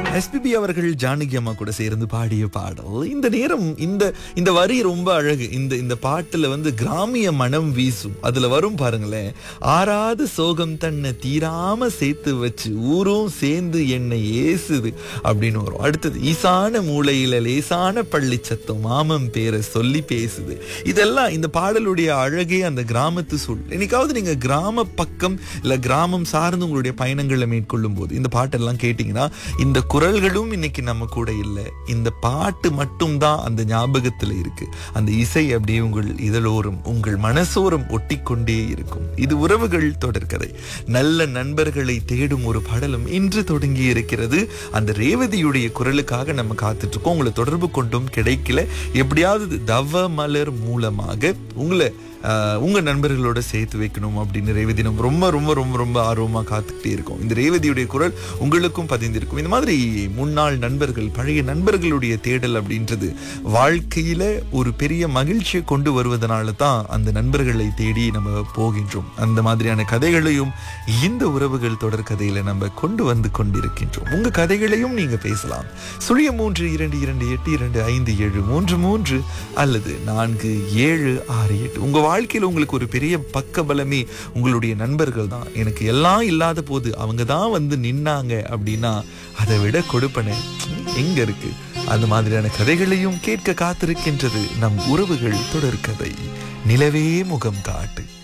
SPB அவர்கள் ஜானகி அம்மா கூட சேர்ந்து பாடிய பாடல் இந்த நேரம் இந்த இந்த வரி ரொம்ப அழகு இந்த இந்த பாட்டுல வந்து கிராமிய மனம் வீசும் அதுல வரும் பாருங்களேன் ஆறாத சோகம் தன்னை தீராம சேர்த்து வச்சு ஊரும் சேர்ந்து என்னை ஏசுது அப்படின்னு வரும் அடுத்தது ஈசான மூலையில லேசான பள்ளி சத்தம் மாமம் பேரை சொல்லி பேசுது இதெல்லாம் இந்த பாடலுடைய அழகே அந்த கிராமத்து சொல் என்னைக்காவது நீங்க கிராம பக்கம் இல்ல கிராமம் சார்ந்து உங்களுடைய பயணங்களை மேற்கொள்ளும் போது இந்த பாட்டெல்லாம் கேட்டீங்கன்னா இந்த குரல்களும் இன்னைக்கு நம்ம கூட இல்லை இந்த பாட்டு மட்டும்தான் அந்த ஞாபகத்துல இருக்கு அந்த இசை அப்படியே உங்கள் இதழோறும் உங்கள் மனசோரம் ஒட்டிக்கொண்டே இருக்கும் இது உறவுகள் தொடர்கதை நல்ல நண்பர்களை தேடும் ஒரு பாடலும் இன்று தொடங்கி இருக்கிறது அந்த ரேவதியுடைய குரலுக்காக நம்ம காத்துட்டு இருக்கோம் உங்களை தொடர்பு கொண்டும் கிடைக்கல எப்படியாவது தவ மலர் மூலமாக உங்களை ஆஹ், உங்க நண்பர்களோட சேர்த்து வைக்கணும் அப்படின்னு ரேவதி நம்ம ரொம்ப ரொம்ப ரொம்ப ரொம்ப ஆர்வமா காத்துக்கிட்டே இருக்கோம் இந்த ரேவதியுடைய குரல் உங்களுக்கும் பதிந்திருக்கும் இந்த மாதிரி முன்னாள் நண்பர்கள் பழைய நண்பர்களுடைய தேடல் அப்படின்றது வாழ்க்கையில ஒரு பெரிய மகிழ்ச்சியை கொண்டு வருவதனால தான் அந்த நண்பர்களை தேடி நம்ம போகின்றோம் அந்த மாதிரியான கதைகளையும் இந்த உறவுகள் தொடர் கதையில நம்ம கொண்டு வந்து கொண்டிருக்கின்றோம் உங்க கதைகளையும் நீங்க பேசலாம் சுழிய மூன்று இரண்டு இரண்டு எட்டு இரண்டு ஐந்து ஏழு மூன்று மூன்று அல்லது நான்கு ஏழு ஆறு எட்டு உங்க வாழ்க்கையில உங்களுக்கு ஒரு பெரிய பக்க பலமே உங்களுடைய நண்பர்கள் தான் எனக்கு எல்லாம் இல்லாத போது அவங்க தான் வந்து நின்னாங்க அப்படின்னா அதை விட கொடுப்பனை எங்க இருக்கு அந்த மாதிரியான கதைகளையும் கேட்க காத்திருக்கின்றது நம் உறவுகள் தொடர்கதை நிலவே முகம் காட்டு